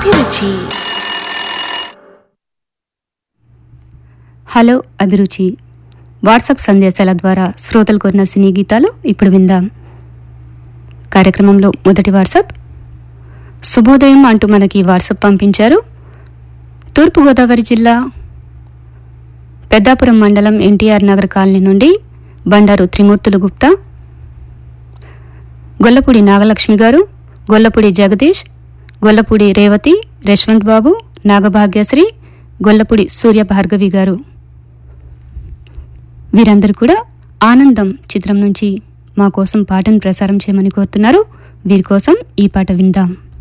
అభిరుచి హలో అభిరుచి వాట్సాప్ సందేశాల ద్వారా శ్రోతలు కోరిన సినీ గీతాలు ఇప్పుడు విందాం కార్యక్రమంలో మొదటి వాట్సాప్ శుభోదయం అంటూ మనకి వాట్సాప్ పంపించారు తూర్పుగోదావరి జిల్లా పెద్దాపురం మండలం ఎన్టీఆర్ నగర్ కాలనీ నుండి బండారు త్రిమూర్తులు గుప్తా గొల్లపూడి నాగలక్ష్మి గారు గొల్లపూడి జగదీష్ గొల్లపూడి రేవతి యశ్వంత్ బాబు నాగభాగ్యశ్రీ గొల్లపూడి సూర్య భార్గవి గారు వీరందరూ కూడా ఆనందం చిత్రం నుంచి మా కోసం పాటను ప్రసారం చేయమని కోరుతున్నారు వీరి కోసం ఈ పాట విందాం